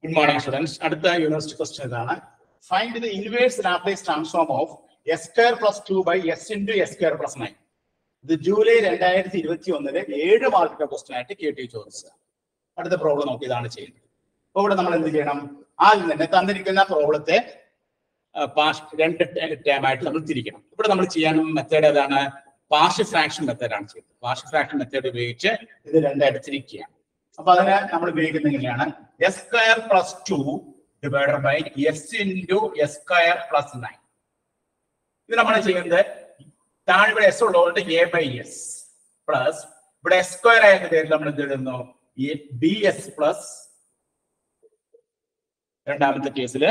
good morning students അടുത്ത university question ഇതാണ് find the inverse Laplace transform of S square plus two by S into S square plus nine ഇത് July രണ്ടായിരത്തി ഇരുപത്തി ഒന്നിലെ ഏഴ് മാർക്കിന്റെ ക്വസ്റ്റ്യൻ ആയിട്ട് കെ ടി ചോദിച്ചത് അടുത്ത പ്രോബ്ലം നോക്കി ഇതാണ് ചെയ്യുന്നത് അപ്പൊ ഇവിടെ നമ്മൾ എന്ത് ചെയ്യണം ആദ്യം തന്നെ തന്നിരിക്കുന്ന പ്രോബ്ലത്തെ പാഷ് രണ്ട് ടേം ആയിട്ട് നമ്മൾ തിരിക്കണം ഇവിടെ നമ്മൾ ചെയ്യാൻ മെത്തേഡ് ഏതാണ് പാർഷ്യൽ ഫ്രാക്ഷൻ മെത്തേഡാണ് ചെയ്യുന്നത് പാർഷ്യൽ ഫ്രാക്ഷൻ മെത്തേഡ് ഉപയോഗിച്ച് ഇത് രണ്ടായിട്ട് തിരിക്കുകയാണ് അപ്പൊ അതിന് നമ്മൾ ഉപയോഗിക്കുന്നത് എങ്ങനെയാണ് S square plus two divided by S into S square plus nine ഇത് നമ്മൾ ചെയ്യുന്നത് താഴെ ഇവിടെ എസ് ഉള്ളതുകൊണ്ട് എ ബൈ എസ് പ്ലസ് ഇവിടെ എസ് സ്ക്വയർ ആയ പേരിൽ നമ്മൾ എന്ത് എഴുതുന്നു ബി എസ് പ്ലസ് രണ്ടാമത്തെ കേസില്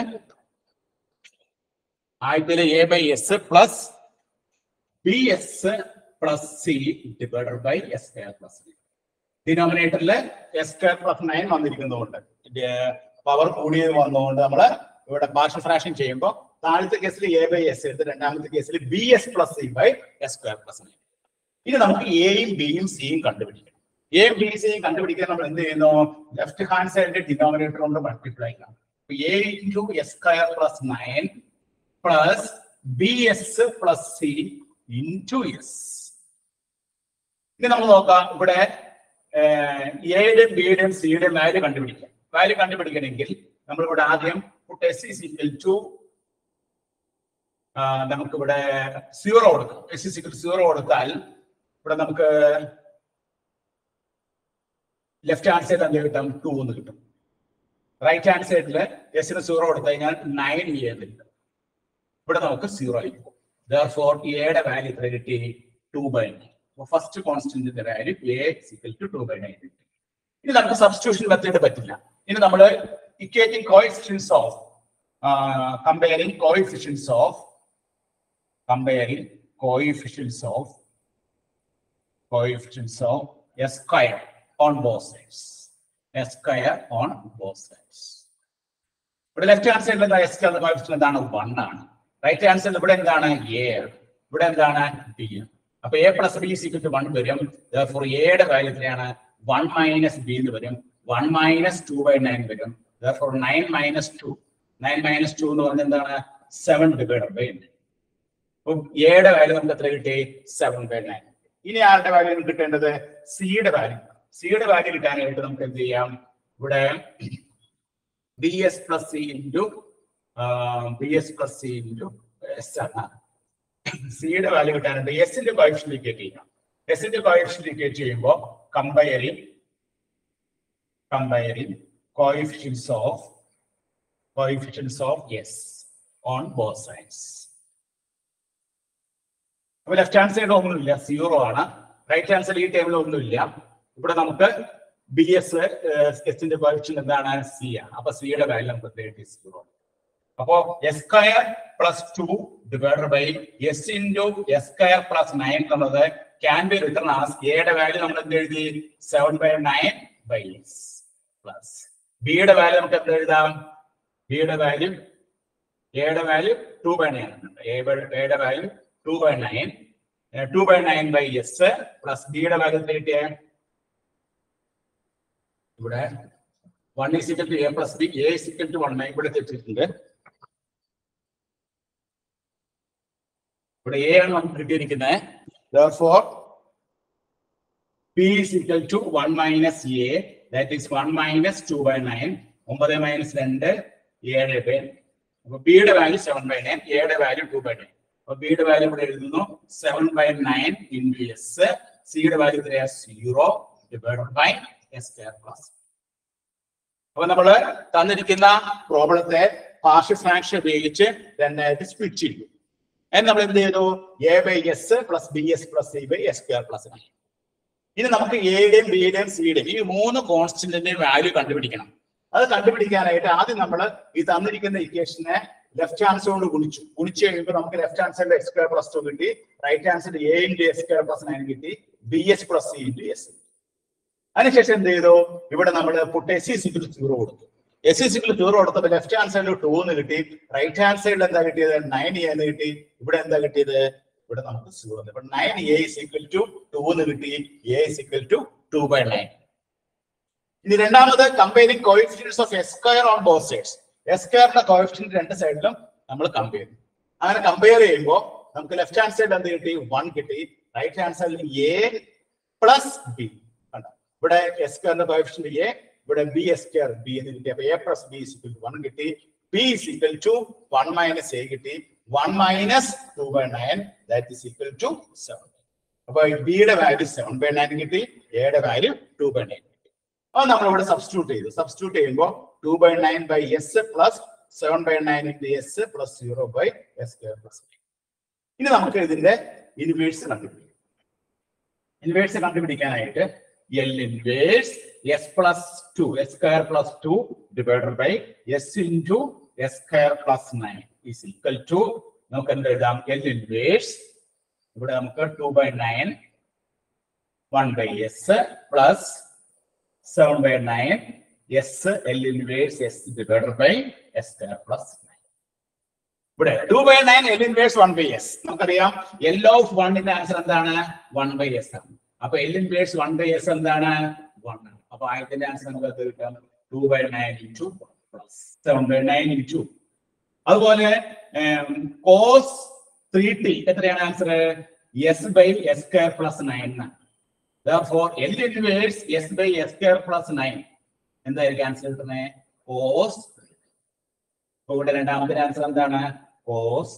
ആദ്യത്തില് A by S plus B S plus C divided by S square plus ഡിനോമിനേറ്ററിൽ എസ് സ്ക്വയർ പ്ലസ് നയൻ വന്നിരിക്കുന്നതുകൊണ്ട് പവർ കൂടിയത് വന്നതുകൊണ്ട് നമ്മൾ ഇവിടെ പാർഷ്യൽ ഫ്രാക്ഷൻ ചെയ്യുമ്പോൾ താഴത്തെ കേസിൽ എ ബൈ എസ് എടുത്ത് രണ്ടാമത്തെ കേസിൽ B S plus C by S square plus nine ഇനി നമുക്ക് എയും ബിയും സിയും കണ്ടുപിടിക്കണം എയും ബി സിയും കണ്ടുപിടിക്കാൻ നമ്മൾ എന്ത് ചെയ്യുന്നു ലെഫ്റ്റ് ഹാൻഡ് സൈഡിന്റെ ഡിനോമിനേറ്റർ കൊണ്ട് മൾട്ടിപ്ലൈ ചെയ്യാം A into S square plus nine plus B S plus C into S ഇനി നമ്മൾ നോക്കാം ഇവിടെ എയുടെയും ബിയുടെയും സിയുടെയും വാല്യൂ കണ്ടുപിടിക്കാം വാല്യൂ കണ്ടുപിടിക്കണമെങ്കിൽ നമ്മൾ ഇവിടെ ആദ്യം എസ് ഇസ് ഇക്വൽ ടു നമുക്കിവിടെ സീറോ കൊടുക്കാം എസ് ഇസ് ഇക്വൽ സീറോ കൊടുത്താൽ ഇവിടെ നമുക്ക് ലെഫ്റ്റ് ഹാൻഡ് സൈഡ് എന്ത് കിട്ടും ടു എന്ന് കിട്ടും റൈറ്റ് ഹാൻഡ് സൈഡിൽ എസിന് സീറോ കൊടുത്തു കഴിഞ്ഞാൽ നയൻ എ എന്ന് കിട്ടും ഇവിടെ നമുക്ക് സീറോ ആയിരിക്കും ദർഫോർ എയുടെ വാല്യൂ എത്ര കിട്ടി ടു ബൈ നയൻ ഫസ്റ്റ് കോൺസ്റ്റന്റിന്റെ value A is equal to two by nine കിട്ടി ഇനി നമുക്ക് സബ്സ്റ്റിറ്റ്യൂഷൻ മെത്തേഡ് പറ്റില്ല ഇനി നമ്മൾ equating coefficients of comparing coefficients of comparing coefficients of coefficients of S square on both sides S square on both sides ഇവിടെ left hand സൈഡിൽ എന്താ S എന്ന കോയിഫിഷ്യൻ എന്താണ് വൺ ആണ് റൈറ്റ് ഹാൻഡ് സൈഡിൽ ഇവിടെ എന്താണ് എ ഇവിടെ എന്താണ് ബി അപ്പൊ A plus B is equal to one വരും ഫോർ എയുടെ വാല്യൂ എത്രയാണ് വൺ മൈനസ് ബി എന്ന് വരും one minus two by nine വരും for nine minus two nine minus two എന്ന് പറഞ്ഞാൽ എന്താണ് സെവൻ ഡിവൈഡ് ബൈ അപ്പം എയുടെ വാല്യൂ നമുക്ക് എത്ര കിട്ടി സെവൻ ബൈ നയൻ ഇനി ആരുടെ വാല്യൂ നമുക്ക് കിട്ടേണ്ടത് സിയുടെ വാല്യൂ സിയുടെ വാല്യൂ കിട്ടാനായിട്ട് നമുക്ക് എന്ത് ചെയ്യാം ഇവിടെ B S plus C into B S plus C into S ആണ് സിയുടെ വാല്യൂ കിട്ടാനുണ്ട് എസിന്റെ കോയിഫിഷ്യൻ ലീക്കേറ്റ് ചെയ്യാം എസിന്റെ കോയിഫിഷ്യൻ ലീക്കേറ്റ് ചെയ്യുമ്പോൾ comparing comparing coefficients of coefficients of S on both sides അപ്പൊ ലെഫ്റ്റ് ഹാൻഡ് സൈഡ് ഒന്നുമില്ല സീറോ ആണ് റൈറ്റ് ഹാൻഡ് സൈഡ് ഈ ടേബിൾ ഒന്നുമില്ല ഇവിടെ നമുക്ക് ബി എസ് എസിന്റെ കോയിഫിഷ്യൻ എന്താണ് സി ആണ് അപ്പൊ സിയുടെ വാല്യൂ നമുക്ക് തേർട്ടി സീറോ അപ്പോ S square plus two divided by S into S square plus nine എന്നുള്ളത് ക്യാൻ ബി റിട്ടേൺ ആസ് എയുടെ വാല്യൂ നമ്മൾ എന്ത് എഴുതി seven by nine by S plus ബിയുടെ വാല്യൂ നമുക്ക് എന്ത് എഴുതാം ബിയുടെ വാല്യൂ എയുടെ വാല്യൂ ടു ബൈ നയൻ എയുടെ value two by nine two by nine by S plus ബിയുടെ വാല്യൂ എത്ര കിട്ടിയ ഇവിടെ one is equal to A plus B A is equal to one ഇവിടെ തെറ്റിയിട്ടുണ്ട് ഇവിടെ എ ആണ് നമുക്ക് കിട്ടിയിരിക്കുന്നത് therefore p is equal to 1 minus a that is 1 minus 2 by 9 ഒമ്പത് മൈനസ് രണ്ട് ഏഴ് ബൈ അപ്പൊ ബിയുടെ വാല്യൂ സെവൻ ബൈ നയൻ എയുടെ വാല്യൂ ടു ബൈ നയൻ അപ്പൊ ബിയുടെ വാല്യൂ ഇവിടെ എഴുതുന്നു seven by nine into S സിയുടെ വാല്യൂ എത്രയാ zero divide by S square plus അപ്പൊ നമ്മള് തന്നിരിക്കുന്ന പ്രോബ്ലത്തെ പാർഷ്യൽ ഫ്രാക്ഷൻ ഉപയോഗിച്ച് രണ്ടായിട്ട് സ്പ്ലിറ്റ് ചെയ്തു അതിന് നമ്മൾ എന്ത് ചെയ്തു A by S plus B S plus C by S square plus nine ഇനി നമുക്ക് എയുടെയും ബിയുടെയും സിയുടെയും ഈ മൂന്ന് കോൺസ്റ്റന്റിന്റെയും വാല്യൂ കണ്ടുപിടിക്കണം അത് കണ്ടുപിടിക്കാനായിട്ട് ആദ്യം നമ്മൾ ഈ തന്നിരിക്കുന്ന ഇക്വേഷനെ ലെഫ്റ്റ് ഹാൻഡ് സൈഡ് കൊണ്ട് ഗുണിച്ചു ഗുണിച്ചു കഴിയുമ്പോൾ നമുക്ക് ലെഫ്റ്റ് ഹാൻഡ് സൈഡിൽ എക്സ് സ്ക്വയർ പ്ലസ് ടു കിട്ടി right hand side A into S square plus nine കിട്ടി B S plus C into S അതിനുശേഷം എന്ത് ചെയ്തു ഇവിടെ നമ്മൾ put S is equal zero കൊടുത്തു എസ് സി സിക്കിൾ സീറോ കൊടുത്തപ്പോൾ ലെഫ്റ്റ് ഹാൻഡ് സൈഡിൽ ടു എന്ന് കിട്ടി റൈറ്റ് ഹാൻഡ് സൈഡിൽ എന്താ കിട്ടിയത് നയൻ എ എന്ന് കിട്ടി ഇവിടെ എന്താ കിട്ടിയത് ഇവിടെ നമുക്ക് സീറോ ഇപ്പൊ nine A is equal to two എന്ന് കിട്ടി A is equal to two by nine ഇനി രണ്ടാമത് comparing coefficients of S square on both sides S സ്ക്വയറിന്റെ കോയിഫിഷ്യന്റ് രണ്ട് സൈഡിലും നമ്മൾ കമ്പയർ ചെയ്യും അങ്ങനെ കമ്പയർ ചെയ്യുമ്പോൾ നമുക്ക് ലെഫ്റ്റ് ഹാൻഡ് സൈഡ് എന്ത് കിട്ടി വൺ കിട്ടി റൈറ്റ് ഹാൻഡ് സൈഡിൽ എ പ്ലസ് ബി കണ്ടോ ഇവിടെ എസ് സ്ക്വയറിന്റെ കോയിഫിഷ്യന്റ് എ ഇവിടെ ബി എസ് സ്ക്വയർ ബി എന്ന് കിട്ടി അപ്പൊ A plus B is equal to one കിട്ടി B is equal to one minus A കിട്ടി one minus two by nine that is equal to seven അപ്പൊ ബിയുടെ വാല്യൂ സെവൻ ബൈ നയൻ കിട്ടി എയുടെ വാല്യൂ ടു ബൈ നയൻ കിട്ടി അത് നമ്മൾ ഇവിടെ സബ്സ്റ്റിറ്റ്യൂട്ട് ചെയ്തു സബ്സ്റ്റിറ്റ്യൂട്ട് ചെയ്യുമ്പോൾ two by nine by S plus seven by nine into S plus zero by S square plus ഇനി നമുക്ക് ഇതിന്റെ ഇൻവേഴ്സ് കണ്ടുപിടിക്കാം ഇൻവേഴ്സ് കണ്ടുപിടിക്കാനായിട്ട് L inverse S plus two S square plus two divided by S into S square plus nine is equal to നമുക്ക് എന്ത് എഴുതാം L inverse ഇവിടെ നമുക്ക് two by nine one by S plus seven by nine S L inverse S divided by S square plus ഇവിടെ two by nine L inverse one by S നമുക്കറിയാം L of വണ്ണിന്റെ answer എന്താണ് one by S ആണ് അപ്പൊ L inverse one by S എന്താണ് one ആണ് അപ്പൊ ആദ്യത്തിന്റെ ആൻസർ നമുക്ക് അത് കിട്ടാം two by nine into plus seven by nine into അതുപോലെ കോസ് ത്രീ ടി എത്രയാണ് answer S by S square plus nine for L inverse S by S square plus nine എന്തായിരിക്കും ആൻസർ കിട്ടുന്നത് കോസ് ഇവിടെ രണ്ടാമത്തെ answer എന്താണ് cos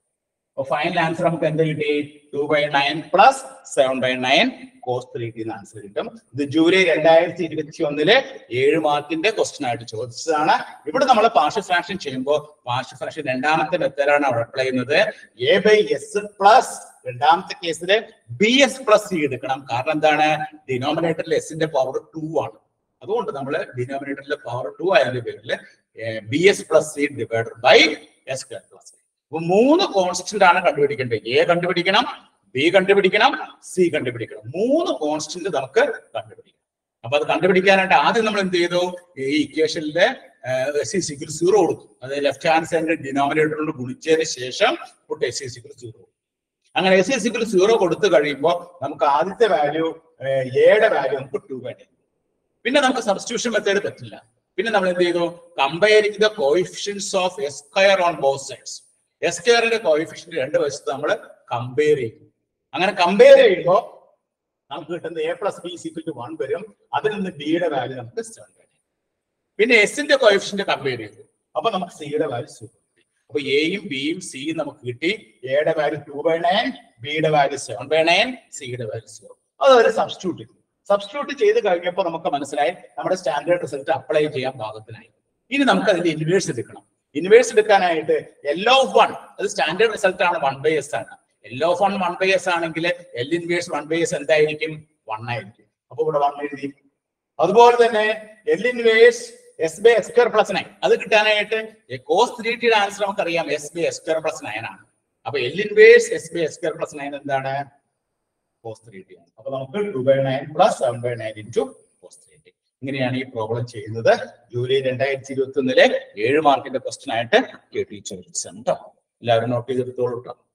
final answer നമുക്ക് എന്ത് കിട്ടി two by nine plus seven by nine cos three T answer കിട്ടും ഇത് ജൂലൈ രണ്ടായിരത്തി ഇരുപത്തി ഒന്നിലെ ഏഴ് മാർക്കിന്റെ ക്വസ്റ്റ്യൻ ആയിട്ട് ചോദിച്ചതാണ് ഇവിടെ നമ്മൾ പാർഷ്യൽ ഫ്രാക്ഷൻ ചെയ്യുമ്പോൾ പാർഷ്യൽ ഫ്രാക്ഷൻ രണ്ടാമത്തെ മെത്തേഡാണ് അവിടെ അപ്ലൈ ചെയ്യുന്നത് എ ബൈ എസ് പ്ലസ് രണ്ടാമത്തെ കേസിൽ ബി എസ് പ്ലസ് സി എടുക്കണം കാരണം എന്താണ് ഡിനോമിനേറ്ററിൽ എസിന്റെ പവർ ടു ആണ് അതുകൊണ്ട് നമ്മൾ ഡിനോമിനേറ്ററിലെ പവർ ടു ആയതിന്റെ പേരിൽ B S plus C divided by S square plus അപ്പൊ മൂന്ന് കോൺസ്റ്റന്റ് ആണ് കണ്ടുപിടിക്കേണ്ടത് എ കണ്ടുപിടിക്കണം ബി കണ്ടുപിടിക്കണം സി കണ്ടുപിടിക്കണം മൂന്ന് കോൺസ്റ്റന്റ് നമുക്ക് കണ്ടുപിടിക്കണം അപ്പൊ അത് കണ്ടുപിടിക്കാനായിട്ട് ആദ്യം നമ്മൾ എന്ത് ചെയ്തു ഈ ഇക്വേഷനിലെ എസ് സി സിക്കിൾ സീറോ കൊടുക്കും അത് ലെഫ്റ്റ് ഹാൻഡ് സൈഡിന്റെ ഡിനോമിനേറ്ററിനോട് ഗുണിച്ചതിന് ശേഷം put S is equal zero അങ്ങനെ എസ് സി സിക്കിൾ സീറോ കൊടുത്തു കഴിയുമ്പോൾ നമുക്ക് ആദ്യത്തെ വാല്യൂ എയുടെ വാല്യൂ നമുക്ക് ടു വേണ്ടി പിന്നെ നമുക്ക് സബ്സ്റ്റിറ്റ്യൂഷൻ മെത്തേഡ് പറ്റില്ല പിന്നെ നമ്മൾ എന്ത് ചെയ്തു comparing the coefficients of S square on both sides S സ്ക്വയറിന്റെ കോയിഫിഷ്യന്റ് രണ്ട് വശത്ത് നമ്മൾ കമ്പയർ ചെയ്യും അങ്ങനെ കമ്പയർ ചെയ്യുമ്പോൾ നമുക്ക് കിട്ടുന്നത് a plus b c equal to one വരും അതിൽ നിന്ന് ബിയുടെ വാല്യൂ നമുക്ക് സെവൻ വരും പിന്നെ എസിന്റെ കോയിഫിഷ്യന്റ് കമ്പയർ ചെയ്തു അപ്പൊ നമുക്ക് സിയുടെ വാല്യൂ സീറോ അപ്പൊ എയും ബിയും സിയും നമുക്ക് കിട്ടി എയുടെ വാല്യൂ ടു ബൈ നയൻ ബിയുടെ വാല്യൂ സെവൻ ബൈ നയൻ സിയുടെ വാല്യൂ സീറോ അത് ഒരു സബ്സ്റ്റിറ്റ്യൂട്ട് ചെയ്തു സബ്സ്റ്റിറ്റ്യൂട്ട് ചെയ്ത് കഴിഞ്ഞപ്പോൾ നമുക്ക് മനസ്സിലായി നമ്മുടെ സ്റ്റാൻഡേർഡ് റിസൾട്ട് അപ്ലൈ ചെയ്യാൻ പാകത്തിനായി ഇനി നമുക്ക് അതിന്റെ ഇൻവേഴ്സ് എടുക്കണം ഇൻവേഴ്സ് എടുക്കാനായിട്ട് എൽ ഓഫ് വൺ അത് സ്റ്റാൻഡേർഡ് റിസൾട്ട് ആണ് വൺ ബൈ എസ് ആണ് L of one one by s ആണെങ്കിൽ L inverse one by s എന്തായിരിക്കും വൺ ആയിരിക്കും അപ്പൊ ഇവിടെ വൺ എഴുതി അതുപോലെ തന്നെ L inverse S by S square plus nine അത് കിട്ടാനായിട്ട് കോസ് ത്രീ ടിയുടെ ആൻസർ നമുക്കറിയാം s by S square plus nine ആണ് അപ്പൊ L inverse S by S square plus nine എന്താണ് കോസ് ത്രീ ടി ആണ് അപ്പൊ നമുക്ക് two by nine plus seven by nine into cos three t ഇങ്ങനെയാണ് ഈ പ്രോബ്ലം ചെയ്യുന്നത് ജൂലൈ രണ്ടായിരത്തി ഇരുപത്തി ഒന്നിലെ ഏഴ് മാർക്കിന്റെ ക്വസ്റ്റ്യൻ ആയിട്ട് കെ ടി ചോദിച്ചു കേട്ടോ എല്ലാവരും നോട്ട് ചെയ്തെടുത്തോളൂ കേട്ടോ